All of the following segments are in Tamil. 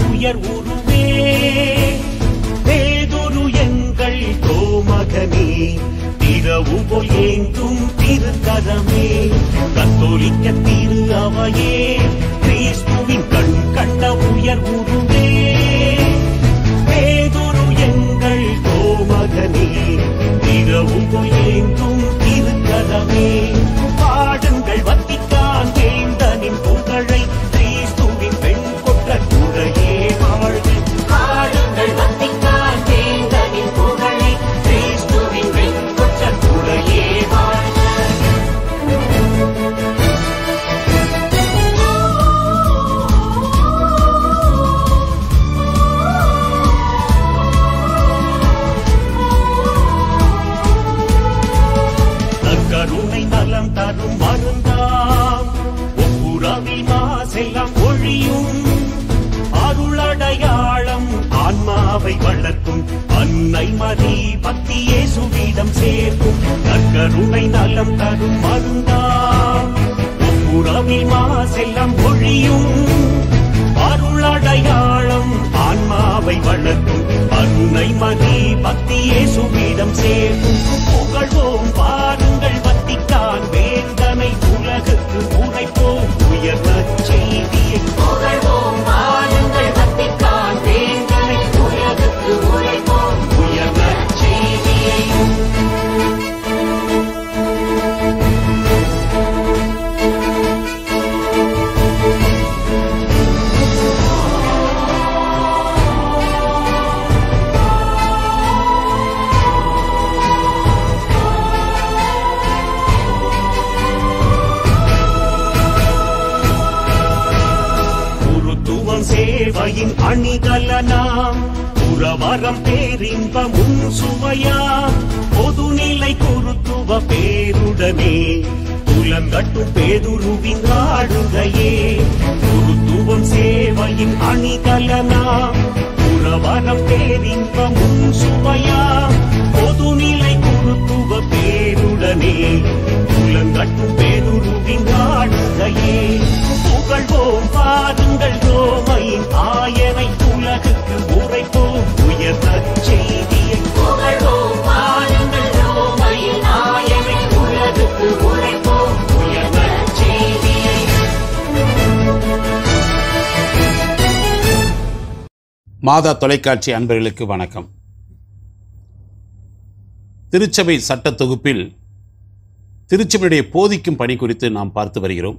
உயர் உருவே பேதுரு எங்கள் கோமகனே திரவு போல் ஏந்தும் திருக்கரமே கத்தோலிக்க திரு அவையே கிறிஸ்துவின் கண் கண்ட உயர் உருவே பேதுரு எங்கள் கோமகனே திரவு போல் ஏந்தும் திருக்கரமே பாடுங்கள் வத்திக்கான் வேந்தனின் புகழை கிறிஸ்துவின் பெண் கொற்ற துறையே வாழ்க பாடுங்கள் வத்திக்கான் வேந்தனின் புகழை கிறிஸ்துவின் பெண் கொற்ற துறையே வாழ்க நற்கருணை நலம் தரும் மருந்தாம் ஒப்புரவில் மாசெல்லாம் ஒழியும் அருளடையாளம் ஆன்மாவை வளர்க்கும் அன்னை மதி பக்தியே சுவீதம் சேர்க்கும் நற்கருணை நலம் தரும் மருந்தாம் ஒப்புரவில் மாசெல்லாம் ஒழியும் அருளடையாளம் ஆன்மாவை வளர்க்கும் அன்னை மதி பக்தியே சுவீதம் சேர்க்கும் புகழ்வோம் பாருங்கள் வத்திக்கான் வேந்தனை உலகுக்கு உரைப்போம் உயர்ந்த செய்தியை புகழ்வோம் பாருங்கள் வத்திக்கான் வேந்தனை உலகுக்கு உரைப்போம் உயர்ந்த செய்தியை குருத்துவம் சேவையின் அணிகலனாம் புறவரம் பேரின்ப முன் சுவையாம் பொதுநிலை குருத்துவ பேருடனே புலங்கட்டும் பேதுருவின் ஆளுகையே குருத்துவம் சேவையின் அணிகலனாம் புறவரம் பேரின்ப முன் சுவையாம் பொதுநிலை குருத்துவ பேருடனே புலங்கட்டும் பேதுருவின் ஆளுகையே புகழ்வோம் பாருங்கள் ரோமையின் ஆயனை உலகுக்கு உரைப்போம் உயர்ந்த செய்தியை புகழ்வோம் பாருங்கள் ரோமையின் ஆயனை உலகுக்கு உரைப்போம் உயர்ந்த செய்தியை மாதா தொலைக்காட்சி அன்பர்களுக்கு வணக்கம் திருச்சபை சட்ட தொகுப்பில் திருச்சபையுடைய போதிக்கும் பணி குறித்து நாம் பார்த்து வருகிறோம்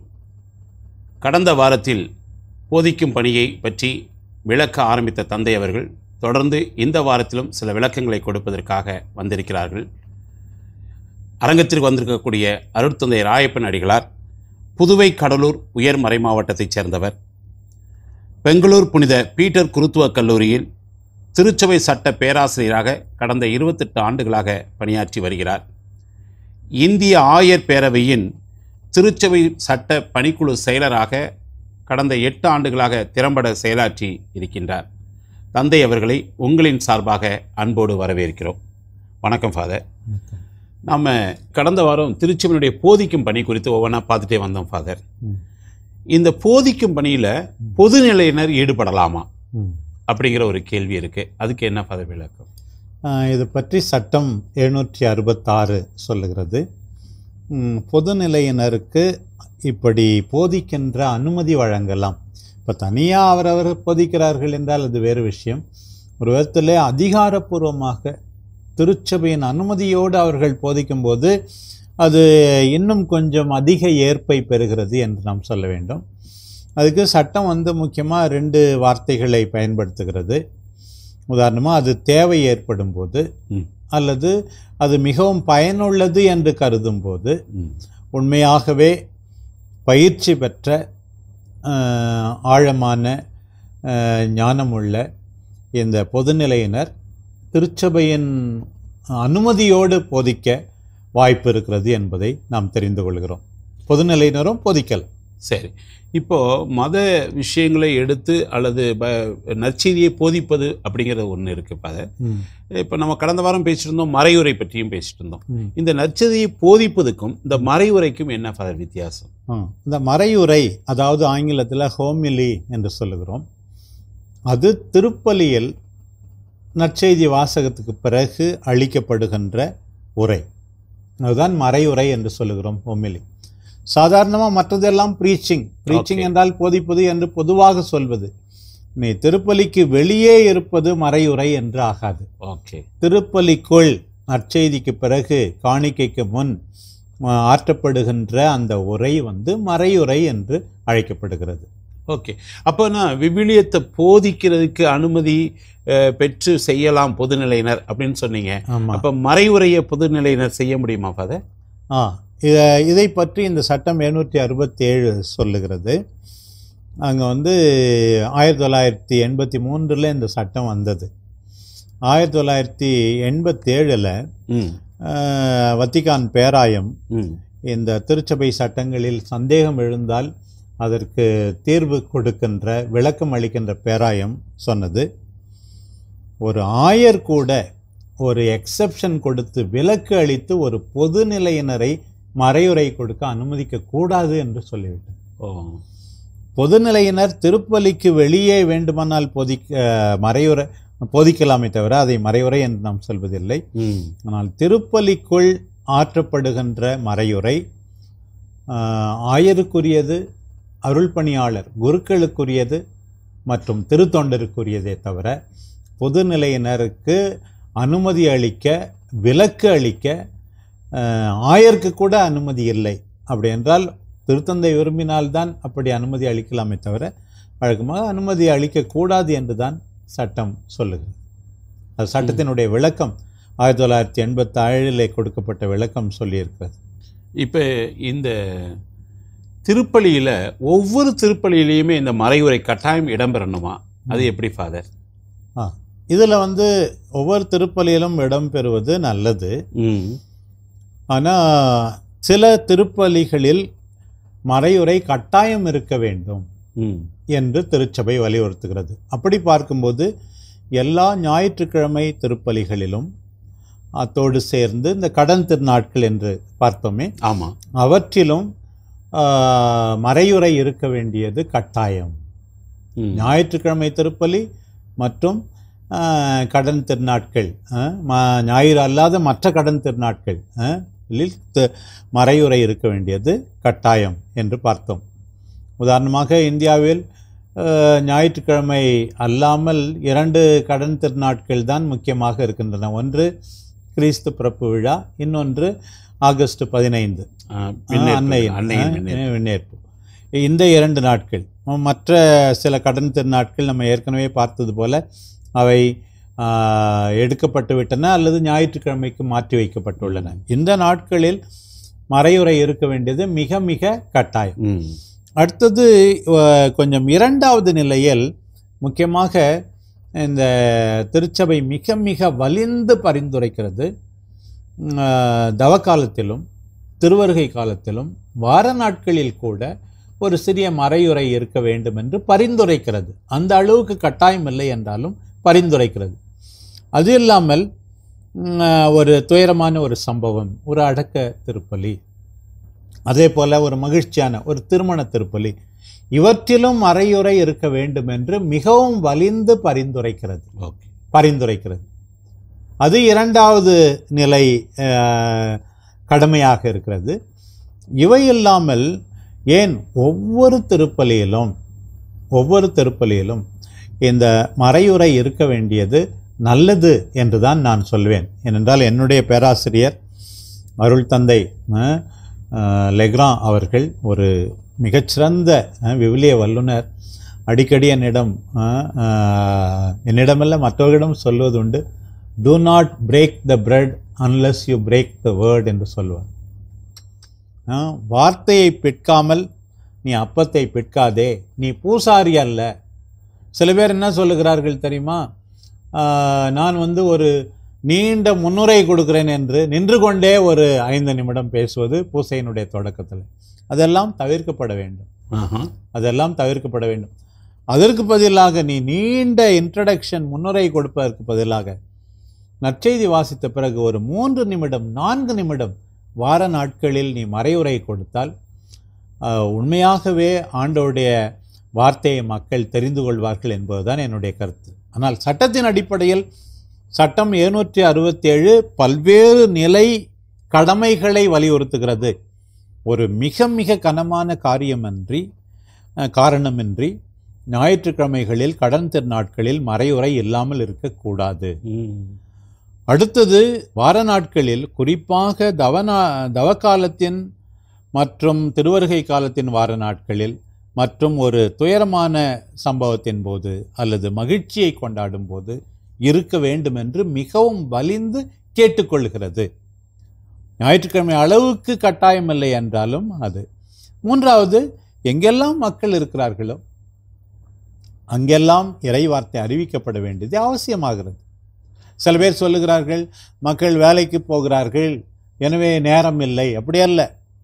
கடந்த வாரத்தில் போதிக்கும் பணியை பற்றி விளக்க ஆரம்பித்த தந்தை அவர்கள் தொடர்ந்து இந்த வாரத்திலும் சில விளக்கங்களை கொடுப்பதற்காக வந்திருக்கிறார்கள் அரங்கத்திற்கு வந்திருக்கக்கூடிய அருட்தந்தை ராயப்பன் அடிகளார் புதுவை கடலூர் உயர் மறை மாவட்டத்தைச் சேர்ந்தவர் பெங்களூர் புனித பீட்டர் குருத்துவக் கல்லூரியில் திருச்சபை சட்ட பேராசிரியராக கடந்த இருபத்தெட்டு ஆண்டுகளாக பணியாற்றி வருகிறார் இந்திய ஆயர் பேரவையின் திருச்சபை சட்ட பணிக்குழு செயலராக கடந்த எட்டு ஆண்டுகளாக திறம்பட செயலாற்றி இருக்கின்றார் தந்தை அவர்களை உங்களின் சார்பாக அன்போடு வரவேற்கிறோம் வணக்கம் ஃபாதர் நம்ம கடந்த வாரம் திருச்சபையினுடைய போதிக்கும் பணி குறித்து ஒவ்வொன்றா பார்த்துட்டே வந்தோம் ஃபாதர் ம். இந்த போதிக்கும் பணியில் பொதுநிலையினர் ஈடுபடலாமா ம். அப்படிங்கிற ஒரு கேள்வி இருக்கு அதுக்கு என்ன ஃபாதர் விளக்கம் ஆஹ் இது பற்றி சட்டம் எழுநூற்றி அறுபத்தாறு சொல்லுகிறது ம், பொதுநிலையினருக்கு இப்படி போதிக்கின்ற அனுமதி வழங்கலாம் இப்போ தனியாக அவரவர் போதிக்கிறார்கள் என்றால் அது வேறு விஷயம் ஒரு விதத்தில் அதிகாரப்பூர்வமாக திருச்சபையின் அனுமதியோடு அவர்கள் போதிக்கும்போது அது இன்னும் கொஞ்சம் அதிக ஏற்பை பெறுகிறது என்று நாம் சொல்ல வேண்டும் அதுக்கு சட்டம் வந்து முக்கியமாக ரெண்டு வார்த்தைகளை பயன்படுத்துகிறது உதாரணமாக அது தேவை ஏற்படும் போது ம். அல்லது அது மிகவும் பயனுள்ளது என்று கருதும் போது ம். உண்மையாகவே பயிற்சி பெற்ற ஆஹ், ஆழமான ஆஹ், ஞானமுள்ள இந்த பொதுநிலையினர் திருச்சபையின் அனுமதியோடு போதிக்க வாய்ப்பு இருக்கிறது என்பதை நாம் தெரிந்து கொள்கிறோம் பொதுநிலையினரும் போதிக்கலாம் சரி இப்போ மத விஷயங்களை எடுத்து அல்லது ப நற்செய்தியை போதிப்பது அப்படிங்கிறது ஒன்று இருக்கு ஃபாதர் இப்போ நம்ம கடந்த வாரம் பேசிட்டு இருந்தோம் மறையுரை பற்றியும் பேசிட்டு இருந்தோம் ம். இந்த நற்செய்தியை போதிப்பதுக்கும் இந்த மறையுரைக்கும் என்ன ஃபாதர் வித்தியாசம் ஆ, இந்த மறையுரை அதாவது ஆங்கிலத்தில் ஹோமிலி என்று சொல்லுகிறோம் அது திருப்பலியில் நற்செய்தி வாசகத்துக்கு பிறகு அளிக்கப்படுகின்ற உரை அதுதான் மறையுரை என்று சொல்லுகிறோம் ஹோமிலி சாதாரணமாக மற்றதெல்லாம் ப்ரீச்சிங் ப்ரீச்சிங் Okay. என்றால் போதிப்பது என்று பொதுவாக சொல்வது நீ திருப்பலிக்கு வெளியே இருப்பது மறையுரை என்று ஆகாது ஓகே திருப்பலிக்குள் நற்செய்திக்கு பிறகு காணிக்கைக்கு முன் ஆ, ஆற்றப்படுகின்ற அந்த உரை வந்து மறையுரை என்று அழைக்கப்படுகிறது ஓகே அப்போ நான் விவிலியத்தை போதிக்கிறதுக்கு அனுமதி அஹ், பெற்று செய்யலாம் பொதுநிலையினர் அப்படின்னு சொன்னீங்க ஆமா அப்போ மறைவுரையை பொதுநிலையினர் செய்ய முடியுமா ஃபாதர் ஆ இத- இதை பற்றி இந்த சட்டம் எழுநூற்றி அறுபத்தி ஏழு சொல்லுகிறது அங்கே வந்து ஆயிரத்தி தொள்ளாயிரத்தி எண்பத்தி மூன்றில் இந்த சட்டம் வந்தது ஆயிரத்தி தொள்ளாயிரத்தி எண்பத்தேழில் ம் வத்திகான் பேராயம் ம் இந்த திருச்சபை சட்டங்களில் சந்தேகம் எழுந்தால் அதற்கு தீர்வு கொடுக்கின்ற விளக்கம் அளிக்கின்ற பேராயம் சொன்னது ஒரு ஆயர் கூட ஒரு எக்ஸெப்ஷன் கொடுத்து விலக்கு அளித்து ஒரு பொதுநிலையினரை மறையுரை கொடுக்க அனுமதிக்க கூடாது என்று சொல்லிவிட்டார் ஓ பொதுநிலையினர் திருப்பலிக்கு வெளியே வேண்டுமானால் பொதிக்க மறையுரை போதிக்கலாமே தவிர அதை மறையுரை என்று நாம் சொல்வதில்லை ம் ஆனால் திருப்பலிக்குள் ஆற்றப்படுகின்ற மறையுரை ஆஹ், ஆயருக்குரியது அருள்பணியாளர் குருக்களுக்குரியது மற்றும் திருத்தொண்டருக்குரியதே தவிர பொதுநிலையினருக்கு அனுமதி அளிக்க விலக்கு அளிக்க ஆஹ், ஆயருக்கு கூட அனுமதி இல்லை அப்படி என்றால் திருத்தந்தை விரும்பினால்தான் அப்படி அனுமதி அளிக்கலாமே தவிர வழக்கமாக அனுமதி அளிக்கக்கூடாது என்றுதான் சட்டம் சொல்லுகிறது அது சட்டத்தினுடைய விளக்கம் ஆயிரத்தி தொள்ளாயிரத்தி எண்பத்தி ஏழிலே கொடுக்கப்பட்ட விளக்கம் சொல்லியிருக்கிறது இப்போ இந்த திருப்பலியில் ஒவ்வொரு திருப்பலியிலையுமே இந்த மறைவுரை கட்டாயம் இடம்பெறணுமா அது எப்படி ஃபாதர் ஆ இதில் வந்து ஒவ்வொரு திருப்பலியிலும் இடம்பெறுவது நல்லது ம் ஆனால் சில திருப்பலிகளில் மறையுரை கட்டாயம் இருக்க வேண்டும் ம் என்று திருச்சபை வலியுறுத்துகிறது அப்படி பார்க்கும்போது எல்லா ஞாயிற்றுக்கிழமை திருப்பலிகளிலும் அத்தோடு சேர்ந்து இந்த கடன் திருநாட்கள் என்று பார்த்தோமே ஆமாம் அவற்றிலும் ஆ, மறையுரை இருக்க வேண்டியது கட்டாயம் ம் ஞாயிற்றுக்கிழமை திருப்பலி மற்றும் ஆ, கடன் திருநாட்கள் ஆ, ம- ஞாயிறு அல்லாத மற்ற கடன் திருநாட்கள் ஆ, லில் த- மறையுறை இருக்க வேண்டியது கட்டாயம் என்று பார்த்தோம் உதாரணமாக இந்தியாவில் ஆ, ஞாயிற்றுக்கிழமை அல்லாமல் இரண்டு கடன் திருநாட்கள் தான் முக்கியமாக இருக்கின்றன ஒன்று கிறிஸ்து பிறப்பு விழா இன்னொன்று ஆகஸ்ட் பதினைந்து ஆ, விண்ணேற்பு. அன்னையின் அன்னையின் ஆ, விண்ணேற்பு. விண்ணேற்பு இந்த இரண்டு நாட்கள் மற்ற சில கடன் திருநாட்கள் நம்ம ஏற்கனவே பார்த்தது போல அவை ஆ, எடுக்கப்பட்டு விட்டன அல்லது ஞாயிற்றுக்கிழமைக்கு மாற்றி வைக்கப்பட்டுள்ளன இந்த நாட்களில் மறையுறை இருக்க வேண்டியது மிக மிக கட்டாயம் ம் அடுத்தது அஹ், கொஞ்சம் இரண்டாவது நிலையில் முக்கியமாக இந்த திருச்சபை மிக மிக வலிந்து பரிந்துரைக்கிறது உம், அஹ், தவக்காலத்திலும் திருவருகை காலத்திலும் வார நாட்களில் கூட ஒரு சிறிய மறையுறை இருக்க வேண்டும் என்று பரிந்துரைக்கிறது அந்த அளவுக்கு கட்டாயம் இல்லை என்றாலும் பரிந்துரைக்கிறது அது இல்லாமல் உம், அஹ், ஒரு துயரமான ஒரு சம்பவம் ஒரு அடக்க திருப்பலி அதே போல ஒரு மகிழ்ச்சியான ஒரு திருமண திருப்பலி இவற்றிலும் அறையுறை இருக்க வேண்டும் என்று மிகவும் வலிந்து பரிந்துரைக்கிறது ஓகே பரிந்துரைக்கிறது அது இரண்டாவது நிலை அஹ், கடமையாக இருக்கிறது இவை இல்லாமல் ஏன் ஒவ்வொரு திருப்பலியிலும் ஒவ்வொரு திருப்பலியிலும் இந்த மறையுறை இருக்க வேண்டியது நல்லது என்று தான் நான் சொல்வேன் ஏனென்றால் என்னுடைய பேராசிரியர் அருள் தந்தை அஹ், அஹ், லெக்ரான் அவர்கள் ஒரு மிகச்சிறந்த அஹ், விவிலிய வல்லுனர் அடிக்கடி என்னிடம் அஹ், அஹ், என்னிடமல்ல மற்றவர்களிடம் சொல்வதுண்டு do not break the bread unless you break the word என்று சொல்வார் அஹ், வார்த்தையை பிற்காமல் நீ அப்பத்தை பிற்காதே நீ பூசாரி அல்ல சில பேர் என்ன சொல்லுகிறார்கள் தெரியுமா ஆஹ், நான் வந்து ஒரு நீண்ட முன்னுரை கொடுக்கிறேன் என்று நின்று கொண்டே ஒரு ஐந்து நிமிடம் பேசுவது பூசையினுடைய தொடக்கத்தில் அதெல்லாம் தவிர்க்கப்பட வேண்டும் ஆஹா. அதெல்லாம் தவிர்க்கப்பட வேண்டும் அதற்கு பதிலாக நீ நீண்ட இன்ட்ரடக்ஷன் முன்னுரை கொடுப்பதற்கு பதிலாக நற்செய்தி வாசித்த பிறகு ஒரு மூன்று நிமிடம் நான்கு நிமிடம் வார நாட்களில் நீ மறையுரை கொடுத்தால் ஆஹ், உண்மையாகவே ஆண்டோடைய வார்த்தையை மக்கள் தெரிந்து கொள்வார்கள் என்பதுதான் என்னுடைய கருத்து ஆனால் சட்டத்தின் அடிப்படையில் சட்டம் எழுநூற்றி அறுபத்தேழு பல்வேறு நிலை கடமைகளை வலியுறுத்துகிறது ஒரு மிக மிக கனமான காரியமன்றி அஹ், காரணமின்றி ஞாயிற்றுக்கிழமைகளில் கடன் திருநாட்களில் மறையுறை இல்லாமல் இருக்கக்கூடாது ம். அடுத்தது வார நாட்களில் குறிப்பாக தவநா தவக்காலத்தின் மற்றும் திருவருகை காலத்தின் வார நாட்களில் மற்றும் ஒரு துயரமான சம்பவத்தின் போது அல்லது மகிழ்ச்சியை கொண்டாடும் போது இருக்க வேண்டும் என்று மிகவும் வலிந்து கேட்டுக்கொள்கிறது ஞாயிற்றுக்கிழமை அளவுக்கு கட்டாயமில்லை என்றாலும் அது மூன்றாவது எங்கெல்லாம் மக்கள் இருக்கிறார்களோ அங்கெல்லாம் இறைவார்த்தை அறிவிக்கப்பட வேண்டியது அவசியமாகிறது சில பேர் சொல்லுகிறார்கள் மக்கள் வேலைக்கு போகிறார்கள் எனவே நேரம் இல்லை அப்படி அல்ல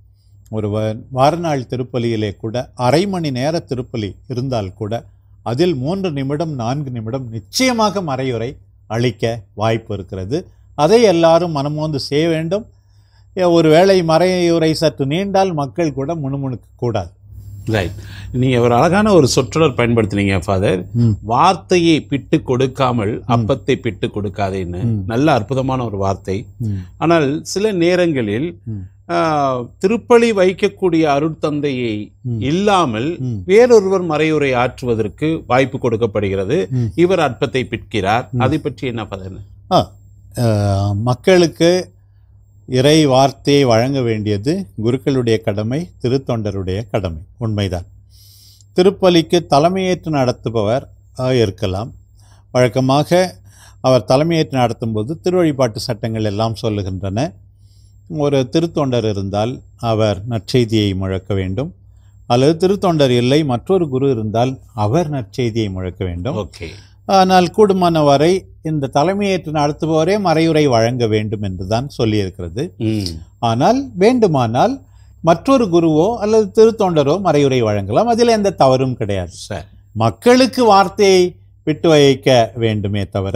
ஒரு வ- வாரநாள் திருப்பலியிலே கூட அரை மணி நேர திருப்பலி இருந்தால் கூட அதில் மூன்று நிமிடம் நான்கு நிமிடம் நிச்சயமாக மறையுறை அளிக்க வாய்ப்பு இருக்கிறது அதை எல்லாரும் மனமோந்து செய்ய வேண்டும் எ- ஒருவேளை மறையுறை சற்று நீண்டால் மக்கள் கூட முணுமுணுக்க கூடாது ரைட் நீங்க ஒரு அழகான ஒரு சொற்றொடர் பயன்படுத்தினீங்க ஃபாதர் ம். வார்த்தையை பிட்டு கொடுக்காமல் அப்பத்தை பிட்டு கொடுக்காதேன்னு ம். நல்ல அற்புதமான ஒரு வார்த்தை ம். ஆனால் சில நேரங்களில் ம். ஆஹ், திருப்பலி வைக்கக்கூடிய அருட்தந்தையை ம். இல்லாமல் ம். வேறொருவர் மறையுரை ஆற்றுவதற்கு வாய்ப்பு கொடுக்கப்படுகிறது ம். இவர் அற்பத்தை பிற்கிறார் அதை பற்றி என்ன பதன் ஆ, அஹ், மக்களுக்கு இறை வார்த்தையை வழங்க வேண்டியது குருக்களுடைய கடமை திருத்தொண்டருடைய கடமை உண்மைதான் திருப்பலிக்கு தலைமையேற்று நடத்துபவர் ஆ, இருக்கலாம் வழக்கமாக அவர் தலைமையேற்று நடத்தும்போது திருவழிபாட்டு சட்டங்கள் எல்லாம் சொல்லுகின்றன ஒரு திருத்தொண்டர் இருந்தால் அவர் நற்செய்தியை முழக்க வேண்டும் அல்லது திருத்தொண்டர் இல்லை மற்றொரு குரு இருந்தால் அவர் நற்செய்தியை முழக்க வேண்டும் ஓகே ஆனால் கூடுமான வரை இந்த தலைமையேற்று நடத்துபவரே மறையுரை வழங்க வேண்டும் என்றுதான் சொல்லியிருக்கிறது ம் ஆனால் வேண்டுமானால் மற்றொரு குருவோ அல்லது திருத்தொண்டரோ மறையுரை வழங்கலாம் அதில் எந்த தவறும் கிடையாது சரி மக்களுக்கு வார்த்தையை விட்டு வைக்க வேண்டுமே தவிர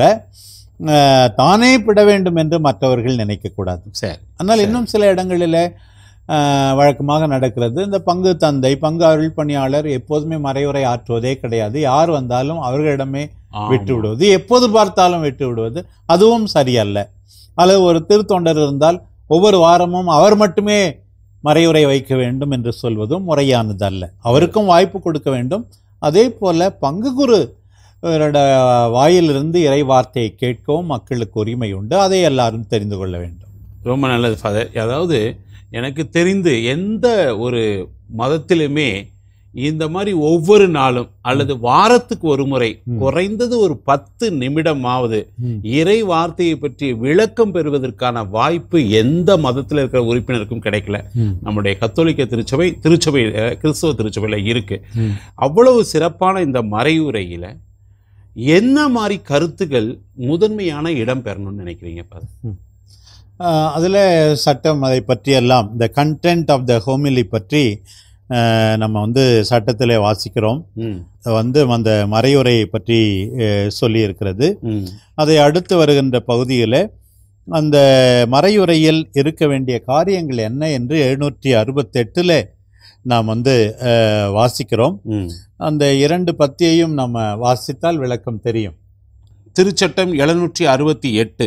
அஹ், தானே பிட வேண்டும் என்று மற்றவர்கள் நினைக்கக்கூடாது சரி ஆனால் இன்னும் சில இடங்களிலே அஹ், வழக்கமாக நடக்கிறது இந்த பங்கு தந்தை பங்கு அருள் பணியாளர் எப்போதுமே மறைவுரை ஆற்றுவதே கிடையாது யார் வந்தாலும் அவர்களிடமே ஆமா. விட்டு விடுவது எப்போது பார்த்தாலும் விட்டு விடுவது அதுவும் சரியல்ல அல்லது ஒரு திருத்தொண்டர் இருந்தால் ஒவ்வொரு வாரமும் அவர் மட்டுமே மறையுரை வைக்க வேண்டும் என்று சொல்வதும் முறையானதல்ல அவருக்கும் வாய்ப்பு கொடுக்க வேண்டும் அதே போல பங்கு குரு இவரோட வாயிலிருந்து இறை வார்த்தையை கேட்கவும் மக்களுக்கு உரிமை உண்டு அதை எல்லாரும் தெரிந்து கொள்ள வேண்டும் ரொம்ப நல்லது ஃபாதர் அதாவது எனக்கு தெரிந்து எந்த ஒரு மதத்திலுமே இந்த மாதிரி ஒவ்வொரு நாளும் அல்லது வாரத்துக்கு ஒரு முறை ம். குறைந்தது ஒரு பத்து நிமிடமாவது ம். இறை வார்த்தையை பற்றி விளக்கம் பெறுவதற்கான வாய்ப்பு எந்த மதத்தில் இருக்கிற உறுப்பினருக்கும் கிடைக்கல ம். நம்முடைய கத்தோலிக்க திருச்சபை திருச்சபை அஹ், கிறிஸ்தவ திருச்சபையில இருக்கு ம். அவ்வளவு சிறப்பான இந்த மறையுரையில என்ன மாதிரி கருத்துக்கள் முதன்மையான இடம் பெறணும்னு நினைக்கிறீங்க ஃபாதர் அதில் சட்டம் அதை பற்றியெல்லாம் இந்த கண்டென்ட் ஆஃப் த ஹோமிலி பற்றி அஹ், நம்ம வந்து சட்டத்தில் வாசிக்கிறோம் ம் வந்து அந்த மறையுரை பற்றி அஹ், சொல்லியிருக்கிறது ம் அதை அடுத்து வருகின்ற பகுதியில் அந்த மறையுரையில் இருக்க வேண்டிய காரியங்கள் என்ன என்று எழுநூற்றி அறுபத்தெட்டில் நாம் வந்து அஹ், வாசிக்கிறோம் ம் அந்த இரண்டு பத்தியையும் நம்ம வாசித்தால் விளக்கம் தெரியும் திருச்சட்டம் எழுநூற்றி அறுபத்தி எட்டு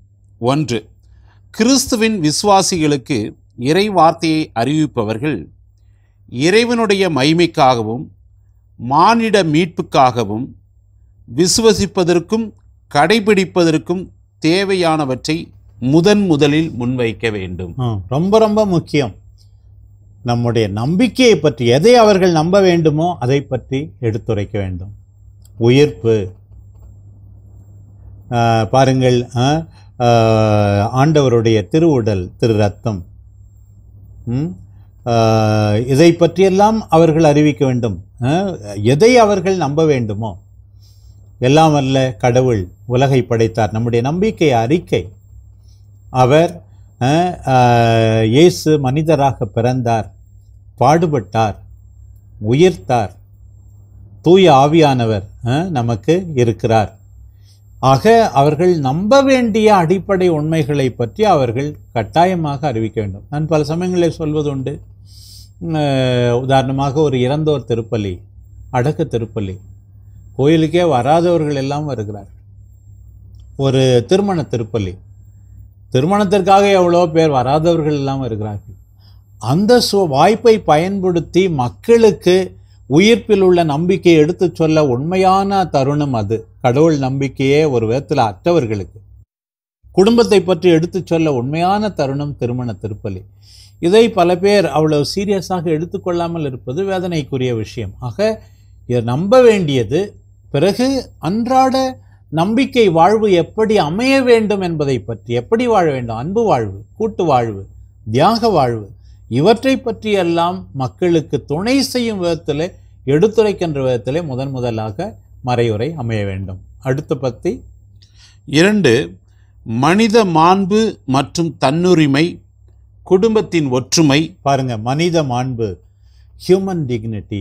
ஒன்று கிறிஸ்துவின் விசுவாசிகளுக்கு இறை வார்த்தையை அறிவிப்பவர்கள் இறைவனுடைய மகிமைக்காகவும் மானிட மீட்புக்காகவும் விசுவசிப்பதற்கும் கடைபிடிப்பதற்கும் தேவையானவற்றை முதன் முதலில் முன்வைக்க வேண்டும் ஆ, ரொம்ப ரொம்ப முக்கியம் நம்முடைய நம்பிக்கையை பற்றி எதை அவர்கள் நம்ப வேண்டுமோ அதை பற்றி எடுத்துரைக்க வேண்டும் உயிர்ப்பு ஆ, பாருங்கள் ஆ, ஆ, ஆண்டவருடைய திருவுடல் திரு ரத்தம் ம்? ஆ, இதை பற்றியெல்லாம் அவர்கள் அறிவிக்க வேண்டும் ஆ, எதை அவர்கள் நம்ப வேண்டுமோ எல்லாம் வல்ல கடவுள் உலகை படைத்தார் நம்முடைய நம்பிக்கை அறிக்கை அவர் அஹ், அஹ், இயேசு மனிதராக பிறந்தார் பாடுபட்டார் உயிர்த்தார் தூய ஆவியானவர் அஹ், நமக்கு இருக்கிறார் ஆக அவர்கள் நம்ப வேண்டிய அடிப்படை உண்மைகளை பற்றி அவர்கள் கட்டாயமாக அறிவிக்க வேண்டும் நான் பல சமயங்களில் சொல்வதுண்டு அஹ், உதாரணமாக ஒரு இறந்தோர் திருப்பலி அடக்க திருப்பலி கோயிலுக்கே வராதவர்கள் எல்லாம் வருகிறார்கள் ஒரு திருமண திருப்பலி திருமணத்திற்காக எவ்வளோ பேர் வராதவர்கள் எல்லாம் வருகிறார்கள் அந்த சு வாய்ப்பை பயன்படுத்தி மக்களுக்கு உயிர்ப்பில் உள்ள நம்பிக்கையை எடுத்துச் சொல்ல உண்மையான தருணம் அது கடவுள் நம்பிக்கையே ஒரு விதத்தில் அற்றவர்களுக்கு குடும்பத்தை பற்றி எடுத்துச் சொல்ல உண்மையான தருணம் திருமண திருப்பலி இதை பல பேர் அவ்வளவு சீரியஸாக எடுத்துக்கொள்ளாமல் இருப்பது வேதனைக்குரிய விஷயம் ஆக இதை நம்ப வேண்டியது பிறகு அன்றாட நம்பிக்கை வாழ்வு எப்படி அமைய வேண்டும் என்பதை பற்றி எப்படி வாழ வேண்டும் அன்பு வாழ்வு கூட்டு வாழ்வு தியாக வாழ்வு இவற்றை பற்றியெல்லாம் மக்களுக்கு துணை செய்யும் விதத்தில் எடுத்துரைக்கின்ற விதத்திலே முதன் முதலாக மறையுறை அமைய வேண்டும் அடுத்த பத்தி இரண்டு மனித மாண்பு மற்றும் தன்னுரிமை குடும்பத்தின் ஒற்றுமை பாருங்க மனித மாண்பு ஹியூமன் டிக்னிட்டி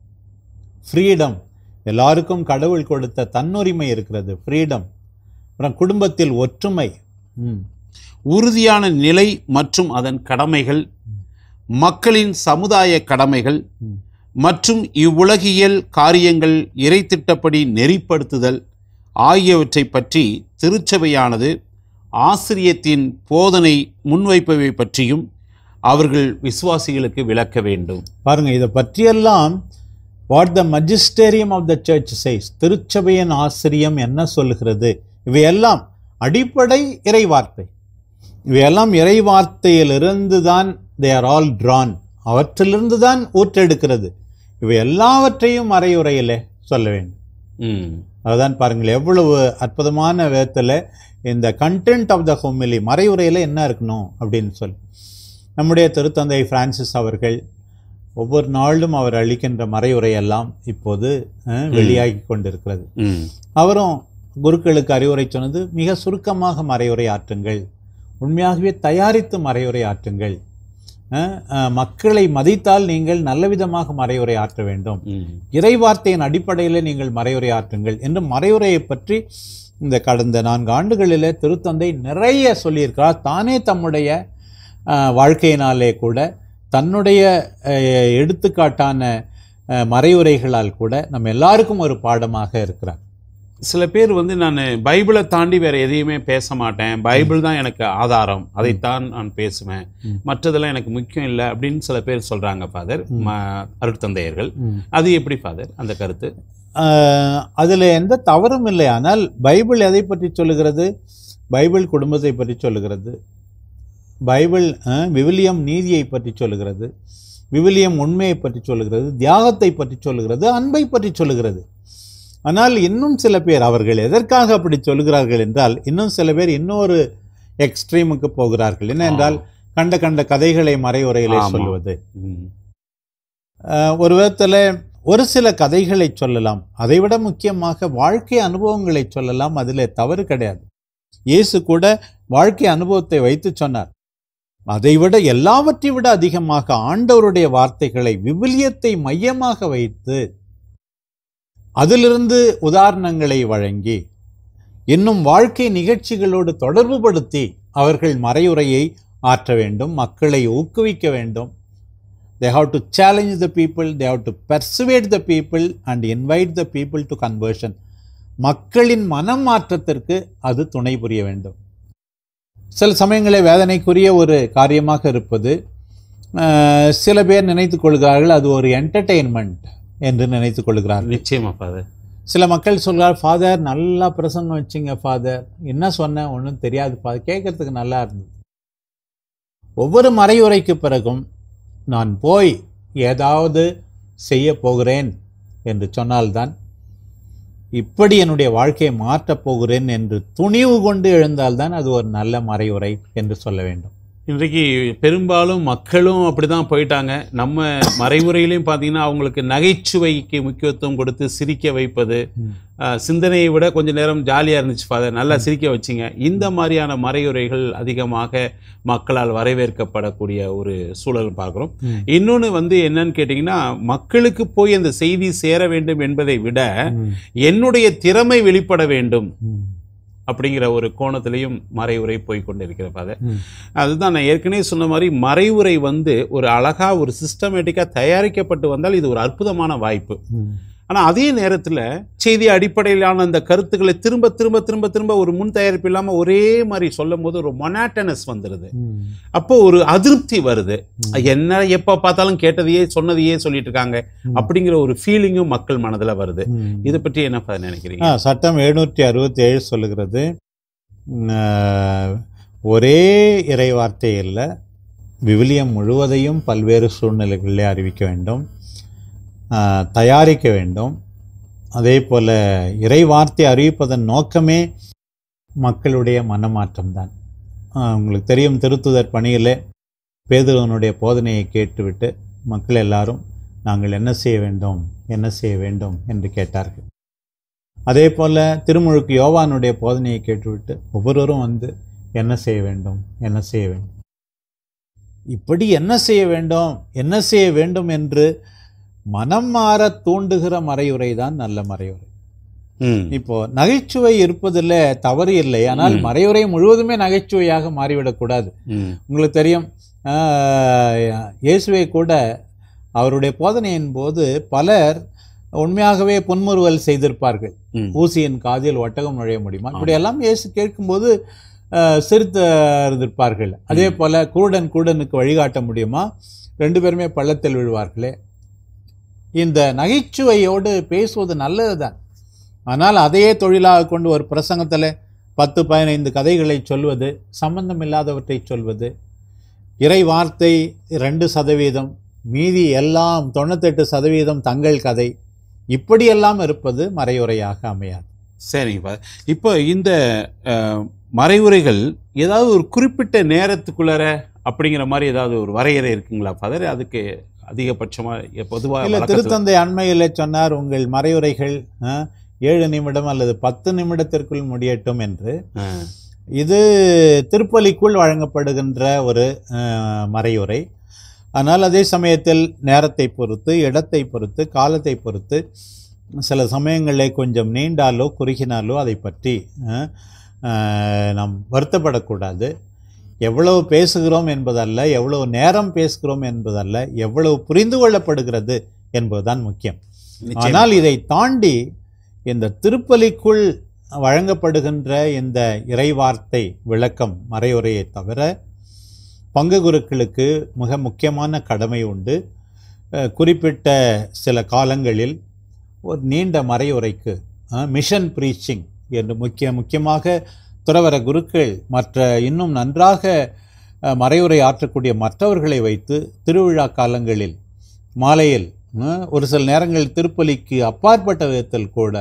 ஃப்ரீடம் எல்லாருக்கும் கடவுள் கொடுத்த தன்னுரிமை இருக்கிறது ஃப்ரீடம் அப்புறம் குடும்பத்தில் ஒற்றுமை ம் உறுதியான நிலை மற்றும் அதன் கடமைகள் மக்களின் சமுதாய கடமைகள் ம். மற்றும் இவ்வுலகியல் காரியங்கள் இறைத்திட்டப்படி நெறிப்படுத்துதல் ஆகியவற்றை பற்றி திருச்சபையானது ஆசிரியத்தின் போதனை முன்வைப்பவை பற்றியும் அவர்கள் விசுவாசிகளுக்கு விளக்க வேண்டும் பாருங்க இதை பற்றியெல்லாம் what the magisterium of the church says திருச்சபையின் ஆசிரியம் என்ன சொல்லுகிறது இவையெல்லாம் அடிப்படை இறைவார்த்தை இவையெல்லாம் இறைவார்த்தையிலிருந்து தான் தே ஆர் ஆல் drawn அவற்றிலிருந்து தான் ஊற்றெடுக்கிறது இவை எல்லாவற்றையும் மறையுறையிலே சொல்ல வேண்டும் ம். அதுதான் பாருங்கள் எவ்வளவு அற்புதமான விதத்தில் இந்த கண்டென்ட் ஆஃப் த ஹோமிலி மறைவுரையில் என்ன இருக்கணும் அப்படின்னு சொல்லி நம்முடைய திருத்தந்தை பிரான்சிஸ் அவர்கள் ஒவ்வொரு நாளும் அவர் அளிக்கின்ற மறைவுரையெல்லாம் இப்போது அஹ், வெளியாகி கொண்டிருக்கிறது ம். அவரும் குருக்களுக்கு அறிவுரை சொன்னது மிக சுருக்கமாக மறைவுரை ஆற்றுங்கள் உண்மையாகவே தயாரித்து மறைவுரை ஆற்றுங்கள் அஹ், அஹ், மக்களை மதித்தால் நீங்கள் நல்ல விதமாக மறைவுரை ஆற்ற வேண்டும் ம். இறைவார்த்தையின் அடிப்படையில் நீங்கள் மறைவுரை ஆற்றுங்கள் என்று மறைவுரையை பற்றி இந்த கடந்த நான்கு ஆண்டுகளிலே திருத்தந்தை நிறைய சொல்லியிருக்கிறார் தானே தம்முடைய அஹ், வாழ்க்கையினாலே கூட தன்னுடைய அஹ், எடுத்துக்காட்டான அஹ், மறைவுரைகளால் கூட நம்ம எல்லாருக்கும் ஒரு பாடமாக இருக்கிறார் சில பேர் வந்து நான் பைபிளை தாண்டி வேற எதையுமே பேச மாட்டேன் பைபிள் தான் எனக்கு ஆதாரம் அதைத்தான் நான் பேசுவேன் ம். மற்றதெல்லாம் எனக்கு முக்கியம் இல்லை அப்படின்னு சில பேர் சொல்றாங்க ஃபாதர் அருட்தந்தையர்கள் அது எப்படி ஃபாதர் அந்த கருத்து அஹ், அதில் எந்த தவறும் இல்லை ஆனால் பைபிள் எதை பற்றி சொல்லுகிறது பைபிள் குடும்பத்தை பற்றி சொல்லுகிறது பைபிள் அஹ், விவிலியம் நீதியை பற்றி சொல்லுகிறது விவிலியம் உண்மையை பற்றி சொல்லுகிறது தியாகத்தை பற்றி சொல்லுகிறது அன்பை பற்றி சொல்லுகிறது ஆனால் இன்னும் சில பேர் அவர்கள் எதற்காக அப்படி சொல்லுகிறார்கள் என்றால் இன்னும் சில பேர் இன்னொரு எக்ஸ்ட்ரீமுக்கு போகிறார்கள் என்ன என்றால் கண்ட கண்ட கதைகளை மறைவுரையிலே ஆமா. சொல்லுவது ம். அஹ், ஒரு விதத்தில் ஒரு சில கதைகளை சொல்லலாம் அதைவிட முக்கியமாக வாழ்க்கை அனுபவங்களை சொல்லலாம் அதில் தவறு கிடையாது இயேசு கூட வாழ்க்கை அனுபவத்தை வைத்து சொன்னார் அதைவிட எல்லாவற்றை விட அதிகமாக ஆண்டவருடைய வார்த்தைகளை விவிலியத்தை மையமாக வைத்து அதிலிருந்து உதாரணங்களை வழங்கி இன்னும் வாழ்க்கை நிகழ்ச்சிகளோடு தொடர்புபடுத்தி அவர்கள் மறையுரையை ஆற்ற வேண்டும் மக்களை ஊக்குவிக்க வேண்டும் they have to challenge the people they have to persuade the people and invite the people to conversion மக்களின் மனம் மாற்றத்திற்கு அது துணை புரிய வேண்டும் சில சமயங்களில் வேதனைக்குரிய ஒரு காரியமாக இருப்பது அஹ், சில பேர் நினைத்துக் கொள்கிறார்கள் அது ஒரு என்டர்டெயின்மெண்ட் என்று நினைத்துக் கொள்கிறார்கள் நிச்சயமா ஃபாதர் சில மக்கள் சொல்கிறார் ஃபாதர் நல்லா பிரசங்கம் வச்சிங்க ஃபாதர் என்ன சொன்னேன் ஒன்றும் தெரியாது ஃபாதர் கேட்கறதுக்கு நல்லா இருந்தது ஒவ்வொரு மறையுரைக்கு பிறகும் நான் போய் ஏதாவது செய்ய போகிறேன் என்று சொன்னால்தான் இப்படி என்னுடைய வாழ்க்கையை மாற்றப் போகிறேன் என்று துணிவு கொண்டு எழுந்தால்தான் அது ஒரு நல்ல மறையுரை என்று சொல்ல வேண்டும் இன்றைக்கு பெரும்பாலும் மக்களும் அப்படிதான் போயிட்டாங்க நம்ம மறைவுரையிலையும் பார்த்தீங்கன்னா அவங்களுக்கு நகைச்சுவைக்கு முக்கியத்துவம் கொடுத்து சிரிக்க வைப்பது அஹ், சிந்தனையை விட கொஞ்ச நேரம் ஜாலியாக இருந்துச்சு ஃபாதர் நல்லா சிரிக்க வச்சிங்க இந்த மாதிரியான மறையுரைகள் அதிகமாக மக்களால் வரவேற்கப்படக்கூடிய ஒரு சூழல் பார்க்குறோம் ம். இன்னொன்று வந்து என்னன்னு கேட்டிங்கன்னா மக்களுக்கு போய் அந்த செய்தி சேர வேண்டும் என்பதை விட என்னுடைய திறமை வெளிப்பட வேண்டும் அப்படிங்கிற ஒரு கோணத்திலையும் மறைவுரை போய் கொண்டிருக்கிற ஃபாதர் ம். அதுதான் நான் ஏற்கனவே சொன்ன மாதிரி மறைவுரை வந்து ஒரு அழகா ஒரு சிஸ்டமேட்டிக்காக தயாரிக்கப்பட்டு வந்தால் இது ஒரு அற்புதமான வாய்ப்பு ஆனால் அதே நேரத்தில் செய்தி அடிப்படையிலான அந்த கருத்துக்களை திரும்ப திரும்ப திரும்ப திரும்ப ஒரு முன் தயாரிப்பு இல்லாமல் ஒரே மாதிரி சொல்லும் போது ஒரு மொனாட்டனஸ் வந்துடுது ம். அப்போ ஒரு அதிருப்தி வருது என்ன எப்போ பார்த்தாலும் கேட்டதையே சொன்னதையே சொல்லிட்டு இருக்காங்க ம். அப்படிங்கிற ஒரு ஃபீலிங்கும் மக்கள் மனதில் வருது ம். இதை பற்றி என்ன ஃபாதர் நினைக்கிறீங்க ஆ, சட்டம் எழுநூற்றி அறுபத்தி ஏழு சொல்லுகிறது ம், ஆ, ஒரே இறை வார்த்தை இல்லை விவிலியம் முழுவதையும் பல்வேறு சூழ்நிலைகளிலே அறிவிக்க வேண்டும் ஆ, தயாரிக்க வேண்டும் அதே போல் இறை வார்த்தை அறிவிப்பதன் நோக்கமே மக்களுடைய மனமாற்றம்தான் ஆ, உங்களுக்கு தெரியும் திருத்துதர் பணியிலே பேதுருவனுடைய போதனையை கேட்டுவிட்டு மக்கள் எல்லாரும் நாங்கள் என்ன செய்ய வேண்டும் என்ன செய்ய வேண்டும் என்று கேட்டார்கள் அதே போல திருமுழுக்கு யோவானுடைய போதனையை கேட்டுவிட்டு ஒவ்வொருவரும் வந்து என்ன செய்ய வேண்டும் என்ன செய்ய வேண்டும் இப்படி என்ன செய்ய வேண்டும் என்ன செய்ய வேண்டும் என்று மனம் மாற தூண்டுகிற மறையுரை தான் நல்ல மறையுரை ம் இப்போ நகைச்சுவை இருப்பதில் தவறு இல்லை ஆனால் ம். மறையுரை முழுவதுமே நகைச்சுவையாக மாறிவிடக்கூடாது ம் உங்களுக்கு தெரியும் ஆஹ், இயேசுவை கூட அவருடைய போதனையின் போது பலர் உண்மையாகவே புன்முறுவல் செய்திருப்பார்கள் ம் ஊசியின் காதில் ஒட்டகம் நுழைய முடியுமா ஆமா. இப்படியெல்லாம் இயேசு கேட்கும்போது ஆஹ், சிரித்து இருந்திருப்பார்கள் அதே போல குருடன் குருடனுக்கு வழிகாட்ட முடியுமா ரெண்டு பேருமே பள்ளத்தில் விழுவார்களே இந்த நகைச்சுவையோடு பேசுவது நல்லதுதான் ஆனால் அதையே தொழிலாக கொண்டு ஒரு பிரசங்கத்தில் பத்து பதினைந்து கதைகளை சொல்வது சம்பந்தம் இல்லாதவற்றை சொல்வது இறை வார்த்தை ரெண்டு சதவீதம் மீதி எல்லாம் தொண்ணூத்தெட்டு சதவீதம் தங்கள் கதை இப்படியெல்லாம் இருப்பது மறையுறையாக அமையாது சரிங்க ஃபாதர் இப்போ இந்த அஹ், மறைவுரைகள் ஏதாவது ஒரு குறிப்பிட்ட நேரத்துக்குள்ளார அப்படிங்கிற மாதிரி ஏதாவது ஒரு வரையறை இருக்குங்களா ஃபாதர் அதுக்கு அதிகபட்சமாக இல்ல பொதுவாக திருத்தந்தை அண்மையிலே சொன்னார் உங்கள் மறையுரைகள் ஆ, ஏழு நிமிடம் அல்லது பத்து நிமிடத்திற்குள் முடியட்டும் என்று இது திருப்பலிக்குள் வழங்கப்படுகின்ற ஒரு ஆ, மறையுரை ஆனால் அதே சமயத்தில் நேரத்தை பொறுத்து இடத்தை பொறுத்து காலத்தை பொறுத்து சில சமயங்களில் கொஞ்சம் நீண்டாலோ குறுகினாலோ அதை பற்றி ஆ, ஆ, நாம் வருத்தப்படக்கூடாது எவ்வளவு பேசுகிறோம் என்பதல்ல எவ்வளவு நேரம் பேசுகிறோம் என்பதல்ல எவ்வளவு புரிந்து கொள்ளப்படுகிறது என்பதுதான் முக்கியம் ஆனால் இதை தாண்டி இந்த திருப்பலிக்குள் வழங்கப்படுகின்ற இந்த இறைவார்த்தை விளக்கம் மறையுரையை தவிர பங்கு குருக்களுக்கு மிக முக்கியமான கடமை உண்டு அஹ், குறிப்பிட்ட சில காலங்களில் ஒரு நீண்ட மறையுரைக்கு மிஷன் ப்ரீச்சிங் என்று முக்கிய முக்கியமாக துறவர குருக்கள் மற்ற இன்னும் நன்றாக அஹ், மறையுரை ஆற்றக்கூடிய மற்றவர்களை வைத்து திருவிழா காலங்களில் மாலையில் அஹ், ஒரு சில நேரங்களில் திருப்பலிக்கு அப்பாற்பட்ட விதத்தில் கூட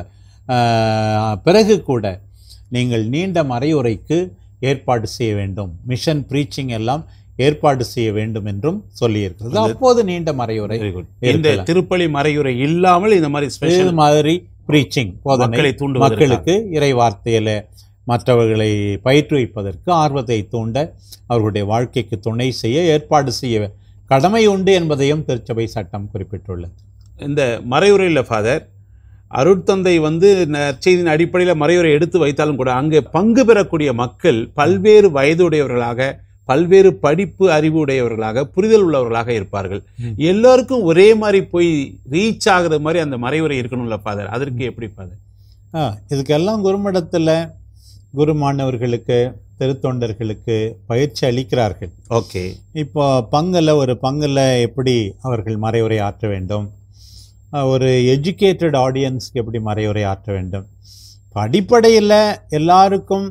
அஹ், பிறகு கூட நீங்கள் நீண்ட மறையுரைக்கு ஏற்பாடு செய்ய வேண்டும் மிஷன் ப்ரீச்சிங் எல்லாம் ஏற்பாடு செய்ய வேண்டும் என்றும் சொல்லியிருக்கிறது அது- அப்போது நீண்ட மறையுரை வெரி குட் இந்த இருக்கலாம். திருப்பலி மறையுரை இல்லாமல் இந்த மாதிரி இது ஸ்பெஷல் மாதிரி ப்ரீச்சிங் போதனை மக்களை தூண்டுவதற்காக மக்களுக்கு இறை வார்த்தையில மற்றவர்களை பயிற்றுவிப்பதற்கு ஆர்வத்தை தூண்ட அவர்களுடைய வாழ்க்கைக்கு துணை செய்ய ஏற்பாடு செய்ய கடமை உண்டு என்பதையும் திருச்சபை சட்டம் குறிப்பிட்டுள்ளது இந்த மறையுரையில் ஃபாதர் அருட்தந்தை வந்து செய்தியின் அடிப்படையில் மறையுரை எடுத்து வைத்தாலும் கூட அங்கே பங்கு பெறக்கூடிய மக்கள் பல்வேறு வயதுடையவர்களாக பல்வேறு படிப்பு அறிவு உடையவர்களாக புரிதல் உள்ளவர்களாக இருப்பார்கள் ம். எல்லாருக்கும் ஒரே மாதிரி போய் ரீச் ஆகுற மாதிரி அந்த மறைவுரை இருக்கணும்ல ஃபாதர் அதற்கு எப்படி ஃபாதர் ஆ, இதுக்கெல்லாம் குருமடத்தில் குரு மாணவர்களுக்கு திருத்தொண்டர்களுக்கு பயிற்சி அளிக்கிறார்கள் ஓகே இப்போ பங்கில் ஒரு பங்கில் எப்படி அவர்கள் மறைவுரை ஆற்ற வேண்டும் அஹ் ஒரு எஜுகேட்டட் ஆடியன்ஸ்க்கு எப்படி மறைவுரை ஆற்ற வேண்டும் இப்ப அடிப்படையில் எல்லாருக்கும்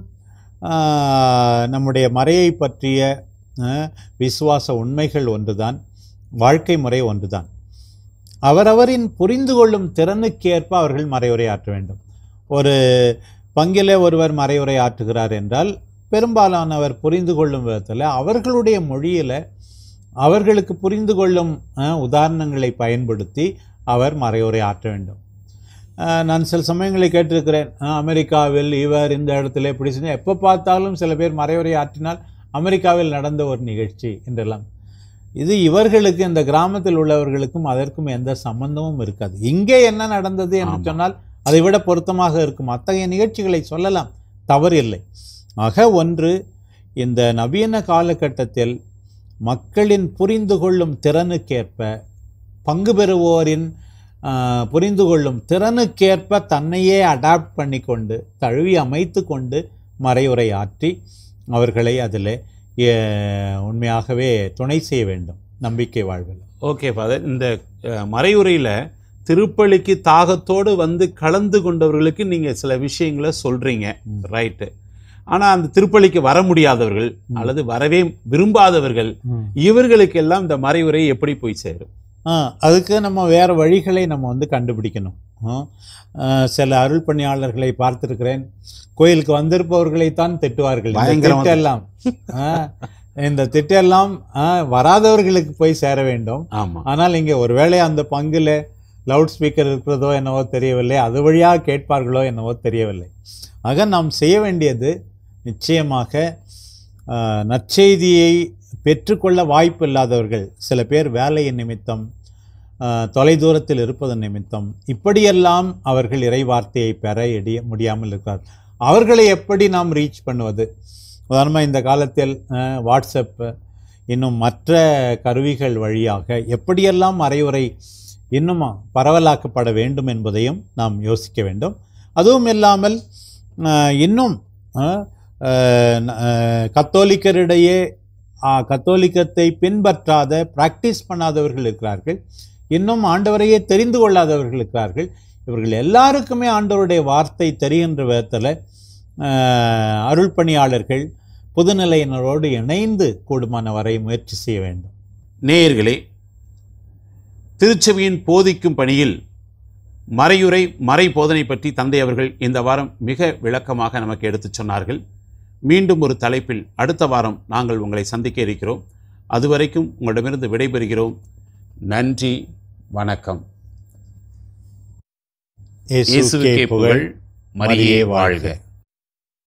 ஆஹ், நம்முடைய மறையை பற்றிய அஹ், விசுவாச உண்மைகள் ஒன்றுதான் வாழ்க்கை முறை ஒன்றுதான் அவரவரின் புரிந்து கொள்ளும் திறனுக்கேற்ப அவர்கள் மறைவுரை ஆற்ற வேண்டும் ஒரு பங்கிலே ஒருவர் மறைவுரை ஆற்றுகிறார் என்றால் பெரும்பாலானவர் புரிந்து கொள்ளும் விதத்தில் அவர்களுடைய மொழியில் அவர்களுக்கு புரிந்து கொள்ளும் அஹ், உதாரணங்களை பயன்படுத்தி அவர் மறைவுரை ஆற்ற வேண்டும் அஹ், நான் சில சமயங்களில் கேட்டிருக்கிறேன் அஹ், அமெரிக்காவில் இவர் இந்த இடத்துல இப்படி செஞ்சு எப்போ பார்த்தாலும் சில பேர் மறைவுரை ஆற்றினால் அமெரிக்காவில் நடந்த ஒரு நிகழ்ச்சி என்றெல்லாம் இது இவர்களுக்கு இந்த கிராமத்தில் உள்ளவர்களுக்கும் அதற்கும் எந்த சம்பந்தமும் இருக்காது இங்கே என்ன நடந்தது என்று ஆமா. சொன்னால் அதை விட பொருத்தமாக இருக்கும் அத்தகைய நிகழ்ச்சிகளை சொல்லலாம் தவறு இல்லை ஆக ஒன்று இந்த நவீன காலகட்டத்தில் மக்களின் புரிந்து கொள்ளும் திறனுக்கேற்ப பங்கு பெறுவோரின் ஆஹ், புரிந்து கொள்ளும் திறனுக்கேற்ப தன்னையே அடாப்ட் பண்ணி கொண்டு தழுவி அமைத்து கொண்டு மறைவுரை ஆற்றி அவர்களை அதில் உண்மையாகவே துணை செய்ய வேண்டும் நம்பிக்கை வாழ்வில் ஓகே ஃபாதர் இந்த அஹ், மறைவுரையில திருப்பலிக்கு தாகத்தோடு வந்து கலந்து கொண்டவர்களுக்கு நீங்க சில விஷயங்களை சொல்றீங்க ம். ரைட்டு ஆனா அந்த திருப்பலிக்கு வர முடியாதவர்கள் அல்லது வரவே விரும்பாதவர்கள் இவர்களுக்கெல்லாம் இந்த மறைவுரை எப்படி போய் சேரும் ஆ அதுக்கு நம்ம வேறு வழிகளை நம்ம வந்து கண்டுபிடிக்கணும் ஆ, ஆ, சில அருள் பணியாளர்களை பார்த்திருக்கிறேன் கோயிலுக்கு வந்திருப்பவர்களைத்தான் திட்டுவார்கள் இந்த பயங்கரமா திட்டெல்லாம் ஆ, இந்த திட்டெல்லாம் ஆ, வராதவர்களுக்கு போய் சேர வேண்டும் ஆமா ஆனால் இங்கே ஒருவேளை அந்த பங்கில் லவுட் ஸ்பீக்கர் இருக்கிறதோ என்னவோ தெரியவில்லை அது வழியாக கேட்பார்களோ என்னவோ தெரியவில்லை ஆக நாம் செய்ய வேண்டியது நிச்சயமாக ஆ, நற்செய்தியை பெற்றுக்கொள்ள வாய்ப்பு இல்லாதவர்கள் சில பேர் வேலையின் நிமித்தம் ஆ, தொலைதூரத்தில் இருப்பதன் நிமித்தம் இப்படியெல்லாம் அவர்கள் இறைவார்த்தையை பெற எடிய முடியாமல் இருக்கிறார் அவர்களை எப்படி நாம் ரீச் பண்ணுவது உதாரணமாக இந்த காலத்தில் ஆ, வாட்ஸ்அப் இன்னும் மற்ற கருவிகள் வழியாக எப்படியெல்லாம் மறைவுரை இன்னும் பரவலாக்கப்பட வேண்டும் என்பதையும் நாம் யோசிக்க வேண்டும் அதுவும் இல்லாமல் ஆஹ், இன்னும் ஆஹ், ஆஹ், ந- ஆஹ், கத்தோலிக்கரிடையே ஆஹ், கத்தோலிக்கத்தை பின்பற்றாத பிராக்டிஸ் பண்ணாதவர்கள் இருக்கிறார்கள் இன்னும் ஆண்டவரையே தெரிந்து கொள்ளாதவர்கள் இருக்கிறார்கள் இவர்கள் எல்லாருக்குமே ஆண்டவருடைய வார்த்தை தெரிகின்ற விதத்தில் ஆஹ், அருள் பணியாளர்கள் புதுநிலையினரோடு இணைந்து கூடுமான வரை முயற்சி செய்ய வேண்டும் நேயர்களே திருச்சபையின் போதிக்கும் பணியில் மறையுரை மறை போதனை பற்றி தந்தை அவர்கள் இந்த வாரம் மிக விளக்கமாக நமக்கு எடுத்துச் சொன்னார்கள் மீண்டும் ஒரு தலைப்பில் அடுத்த வாரம் நாங்கள் உங்களை சந்திக்க இருக்கிறோம் அதுவரைக்கும் உங்களிடமிருந்து விடைபெறுகிறோம் நன்றி வணக்கம் இயேசுக்கே புகழ் மரியே வாழ்க